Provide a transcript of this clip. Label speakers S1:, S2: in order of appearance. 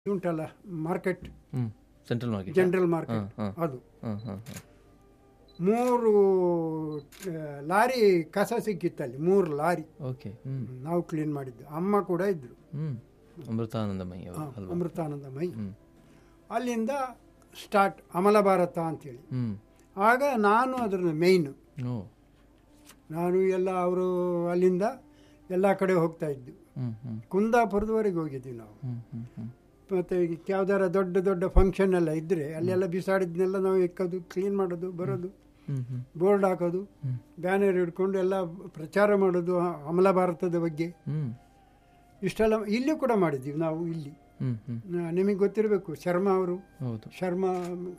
S1: ಉಂಟಲ್ಲ market
S2: hmm central market
S1: general market
S2: ಹಾ, ಹಾ.
S1: ಅದು
S2: ಹಾಂ ಹಾಂ ಹಾಂ
S1: ಮೂರು ಆ, ಲಾರಿ ಕಸ ಸಿಕ್ಕಿತ್ತಲ್ಲಿ ಮೂರು ಲಾರಿ
S2: ಓಕೆ ಹ್ಮ್
S1: ನಾವು ಕ್ಲೀನ್ ಮಾಡಿದ್ದು ಅಮ್ಮ ಕೂಡ ಇದ್ರು
S2: ಹ್ಮ್ ಅಮೃತಾನಂದಮಯಿ ಅವರು
S1: ಹಾ,
S2: ಅಲ್ವಾ
S1: ಅಮೃತಾನಂದ ಮೈ
S2: ಹ್ಮ್
S1: ಅಲ್ಲಿಂದ ಸ್ಟಾರ್ಟ್ ಅಮಲ ಭಾರತ ಅಂತೇಳಿ
S2: ಹ್ಮ್
S1: ಆಗ ನಾನು ಅದರ ಮೇಯ್ನು
S2: ಓ
S1: ನಾನು ಎಲ್ಲ ಅವರು ಅಲ್ಲಿಂದ ಎಲ್ಲ ಕಡೆ ಹೋಗ್ತಾ ಇದ್ದು
S2: ಹ್ಮ್ ಹ್ಮ್
S1: ಕುಂದಾಪುರದವರೆಗೆ ಹೋಗಿದ್ವಿ ನಾವು
S2: ಹ್ಮ್ ಹ್ಮ್ ಹ್ಮ್
S1: ಮತ್ತು ಯಾವ್ದಾರ ದೊಡ್ಡ ದೊಡ್ಡ ಫಂಕ್ಷನ್ ಎಲ್ಲ ಇದ್ದರೆ ಅಲ್ಲೆಲ್ಲ ಬಿಸಾಡಿದ್ನೆಲ್ಲ ನಾವು ಎಕ್ಕೋದು ಕ್ಲೀನ್ ಮಾಡೋದು ಬರೋದು
S2: ಹ್ಮ್ ಹ್ಮ್
S1: ಬೋರ್ಡ್ ಹಾಕೋದು
S2: ಹ್ಮ್.
S1: ಬ್ಯಾನರ್ ಹಿಡ್ಕೊಂಡು ಎಲ್ಲ ಪ್ರಚಾರ ಮಾಡೋದು ಆ ಅಮಲ ಭಾರತದ ಬಗ್ಗೆ
S2: ಹ್ಮ್
S1: ಇಷ್ಟೆಲ್ಲ ಇಲ್ಲಿ ಕೂಡ ಮಾಡಿದ್ದೀವಿ ನಾವು ಇಲ್ಲಿ
S2: ಹ್ಮ್ ಹ್ಮ್
S1: ನಾ- ನಿಮಗೆ ಗೊತ್ತಿರಬೇಕು ಶರ್ಮಾ ಅವರು
S2: ಹೌದು
S1: ಶರ್ಮಾ